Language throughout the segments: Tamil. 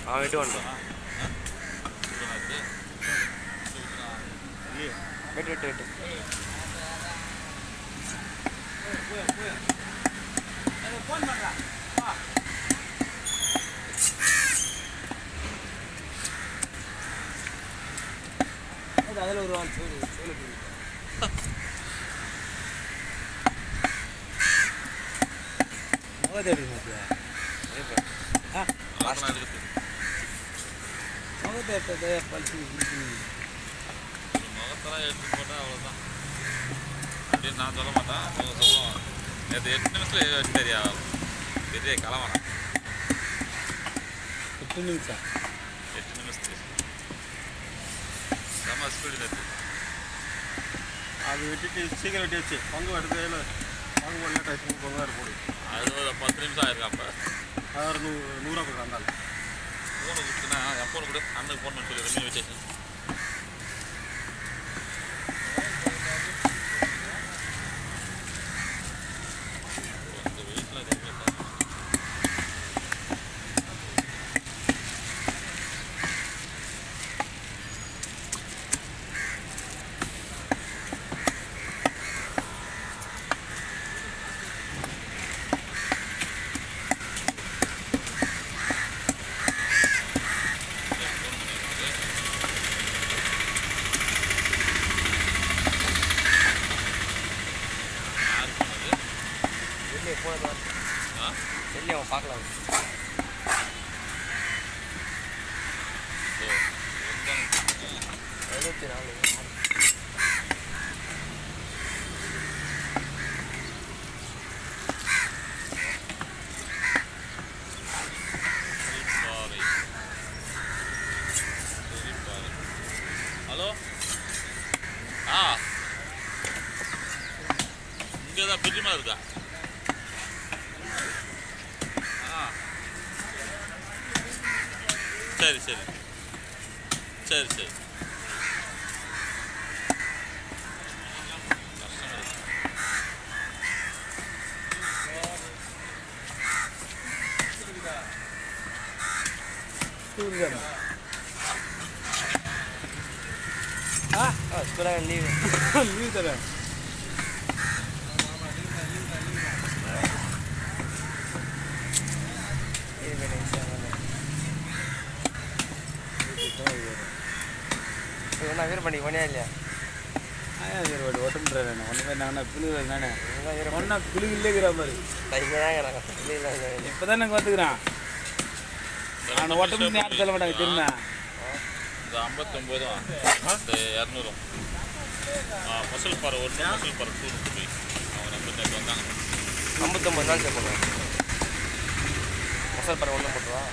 அவன் விட்டு வந்துட்டான் வெட்டு வெட்டு வெட்டு அதில் ஒரு ஆள் சொல்லு சொல்லு முகத்தை எப்படி மாத்தியா ஆ முகத்தை எடுத்தது பழிச்சு பிடிக்கணும் முகத்தெல்லாம் எடுத்து போட்டால் அவ்வளோதான் அப்படின்னு நான் சொல்ல மாட்டேன் அவங்க சொல்லுவாங்க நேற்று எட்டு நிமிஷத்தில் வெட்டரியா பெரிய கிளம்புறேன் எட்டு நிமிஷம் எட்டு நிமிஷத்துக்கு செம்ம ஸ்பீடு நேற்று அது வெட்டிட்டு சீக்கிரம் வெட்டி வச்சு பங்கு எடுத்து பங்கு போடல டைப் பொங்காரு போடு அது ஒரு பத்து நிமிஷம் ஆயிருக்கும் அப்போ அதாவது நூ நூறுரூவா கொடுக்க அந்த ஃபோனை கொடுத்துனா என் ஃபோனை கொடு அண்ணனுக்கு ஃபோன் பண்ணி சொல்லி மீன் வச்சு உங்கள் வீட்டில் அதே மாதிரி தான். யார் பண்ணது வெளியே போனது ஆ வெளியே அவன் பார்க்கலாம் ஓ எத்தனை எழுபத்தி நாலு பாறை பாறை ஹலோ ஆ இங்கே தான் பெரியமா இருக்கா ஆ சரி சரி சரி சரி கஷ்டமா இருக்கு. டூர் ஆ ஆ ஸ்கூலாக லீவு லீவ் தரேன் லீவு வேணும் என்ன வீர பண்ணி பண்ணியா இல்லையா ஆயா வேறு வாட்டி ஓட்டுன்றேன் நான் ஒன்றுமே நானே பிள்ளைகள் நானே இவங்க வீர ஒன்றா பிள்ளைகளேங்கிற மாதிரி இங்கே தான் இருக்கிறாங்க லீவு இப்போ தான் எனக்கு வந்துக்கிறான் நான் ஓட்டம் யாரும் சொல்ல மாட்டாங்க திரும்ப இந்த ஐம்பத்தொம்போதும் இந்த இரநூறும் மசல் பாறை ஒன்று மசல் பாறை டூ போய் அவங்க நம்ம நேற்று வந்தாங்க ஐம்பத்தொம்பது நாள் சேர் பண்ணுவேன் மசால் படம் ஒன்றும் போட்டுருவா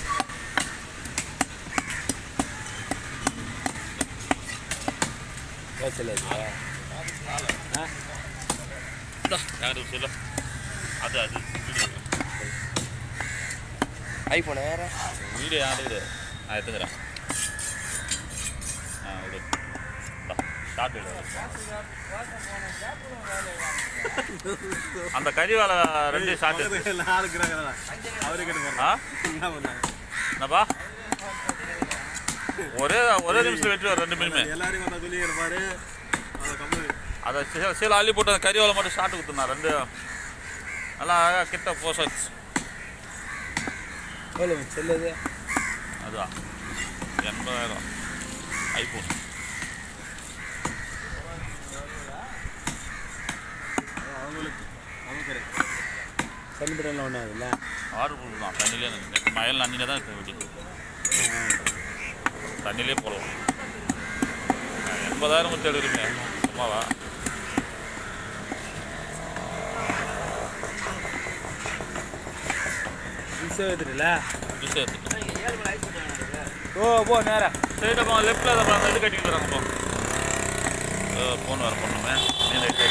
பேசல ஆ யாரு சொல்ல அது அது வீடியோ ஐஃபோனு வேற வீடியோ யாரு இது நான் எடுத்துக்கிறேன் ஆ விடு ஷார்ட் வீடியோ அந்த கறிவாலை ரெண்டு ஷார்ட் எடுத்து நான் இருக்கிறாங்க அவரே கேட்டு ஆ என்ன பண்ணாங்க என்னப்பா ஒரே ஒரே நிமிஷம் வெட்டி வர ரெண்டு மீனுமே எல்லாரையும் வந்தா சொல்லி இருப்பாரு அதை கம்பெனி அதை சீ- சீலை அள்ளி போட்டு அந்த கறிவாலை மட்டும் ஷார்ட் கொடுத்துருந்தா ரெண்டு நல்லா அழகா கிட்ட போசாச்சு எவ்வளோ செல்லுது அதுதான் எண்பதாயிரம் ஐஃபோன் அவங்களுக்கு நமக்கு தனிப்படம் ஒன்றும் ஆகுதுல்ல ஆர்டர் கொடுக்கலாம் தண்ணியிலே நேற்று மயில் அண்ணியில் தான் இருக்கு வெட்டி தண்ணியிலே போடுவோம் எண்பதாயிரம் மட்டும் எடுக்கிறீங்க சும்மாவா ஈஸியாக எடுத்துட்டுல புதுசாக எடுத்துட்டு ஓ போ நேரா சைடு அப்போ லெஃப்டில் அதை அந்த இது கட்டிட்டு வராங்க போ ஃபோன் வர பண்ணுமே நீ ரைட்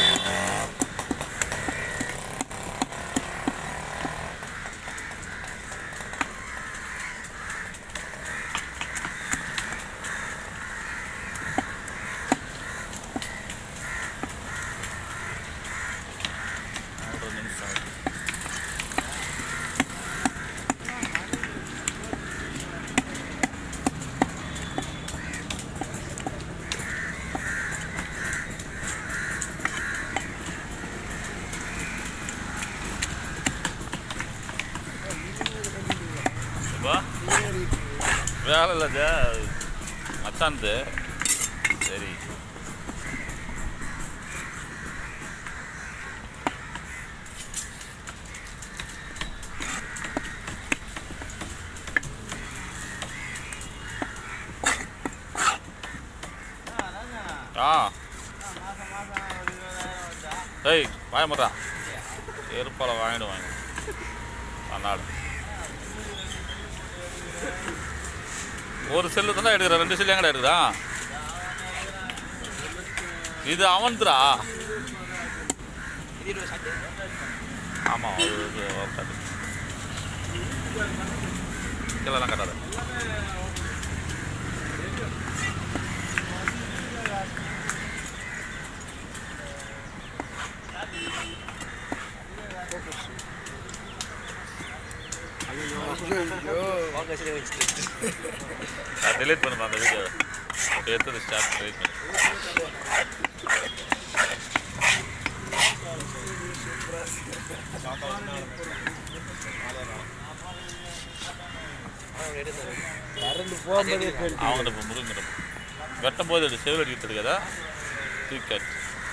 ஒரு நிமிஷம் ஆகுது. இப்போ வேலை இல்லைங்க மச்சான்து சரி ஆ ஏய் வாய மாட்டா எருப்பால வாங்கிட்டு வாங்க அன்னாடு ஒரு செல்லு தானே எடுக்கிறேன் ரெண்டு செல்லு எங்கடா எடுக்கிறா இது அவன்துரா இது இருபது ஷாட்டு ஆமாம் ஒரு இது ஒரு காட்டு கீழெல்லாம் கட்டாத ஃபோக்கஸ்லேயே வச்சுட்டு டிலீட் பண்ணுமா அந்த வீடியோ எடுத்து ஸ்டார்ட் டிலீட் பண்ணு கரண்ட் போகும்போதே போயிடுச்சு அவங்கள்ட்ட இப்போ முருங்கிட்ட வெட்டும் போது எடு செவில் அடிக்கிட்டு இருக்காதா தூக்கி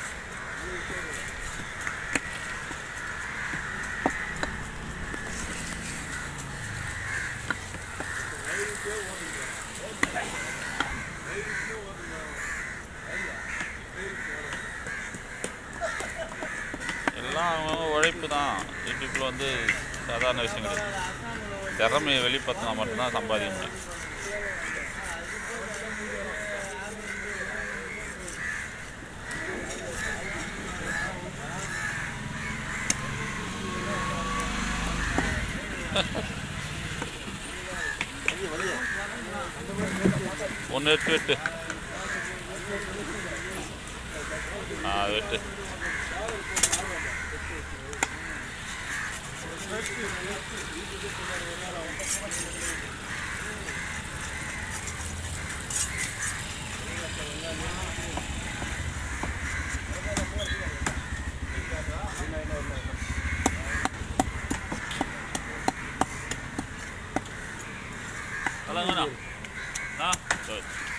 எல்லாம் அவங்க உழைப்பு தான் யூடியூப்பில் வந்து சாதாரண விஷயம் கிடையாது திறமையை வெளிப்படுத்தினா மட்டும்தான் சம்பாதிக்க முடியும் ஒன்று எட்டு எட்டு ஆ வெட்டு கலங்கண்ணா ஆ சரி